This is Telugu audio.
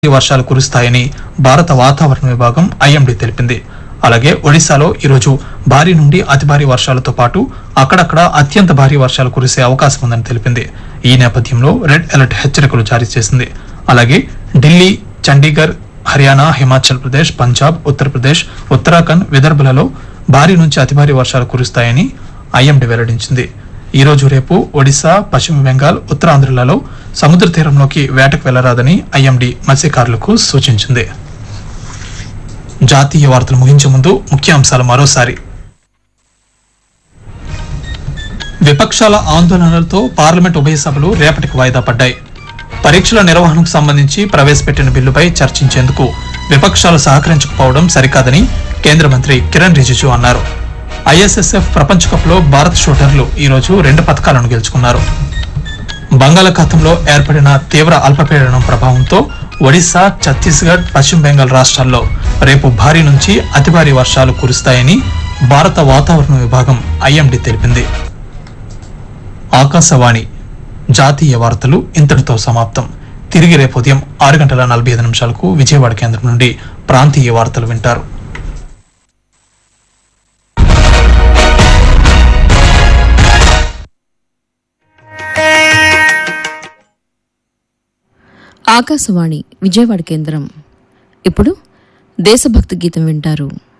వర్షాలు కురుస్తాయని భారత వాతావరణ విభాగం ఐఎండీ తెలిపింది అలాగే ఒడిశాలో ఈరోజు భారీ నుండి అతి భారీ వర్షాలతో పాటు అక్కడక్కడ అత్యంత భారీ వర్షాలు కురిసే అవకాశం ఉందని తెలిపింది ఈ నేపథ్యంలో రెడ్ అలర్ట్ హెచ్చరికలు జారీ చేసింది అలాగే ఢిల్లీ చండీగఢ్ హర్యానా హిమాచల్ ప్రదేశ్ పంజాబ్ ఉత్తరప్రదేశ్ ఉత్తరాఖండ్ విదర్భలలో భారీ నుంచి అతి భారీ వర్షాలు కురుస్తాయని ఐఎండీ వెల్లడించింది ఈ రోజు రేపు ఒడిశా పశ్చిమ బెంగాల్ ఉత్తరాంధ్రలలో సముద్ర తీరంలోకి వేటకు వెళ్లరాదని ఐఎండీ మత్స్యకారులకు సూచించింది జాతీయ వార్తలు ముగించే ముందు ముఖ్యాంశాలు మరోసారి విపక్షాల ఆందోళనలతో పార్లమెంట్ ఉభయ సభలు రేపటికి వాయిదా పడ్డాయి పరీక్షల నిర్వహణకు సంబంధించి ప్రవేశపెట్టిన బిల్లుపై చర్చించేందుకు విపక్షాలు సహకరించకపోవడం సరికాదని కేంద్ర మంత్రి కిరణ్ రిజిజు అన్నారు ఐఎస్ఎస్ఎఫ్ ప్రపంచ కప్ లో భారత్ షూటర్లు ఈ రోజు రెండు పథకాలను గెలుచుకున్నారు బంగాళాఖాతంలో ఏర్పడిన తీవ్ర అల్పపీడనం ప్రభావంతో ఒడిశా ఛత్తీస్గఢ్ పశ్చిమ బెంగాల్ రాష్ట్రాల్లో రేపు భారీ నుంచి అతి భారీ వర్షాలు కురుస్తాయని భారత వాతావరణ విభాగం ఐఎండీ తెలిపింది ఆకాశవాణి జాతీయ వార్తలు ఇంతటితో సమాప్తం తిరిగి రేపు ఉదయం ఆరు గంటల నలభై ఐదు నిమిషాలకు విజయవాడ కేంద్రం నుండి ప్రాంతీయ వార్తలు వింటారు ఆకాశవాణి విజయవాడ కేంద్రం ఇప్పుడు దేశభక్తి గీతం వింటారు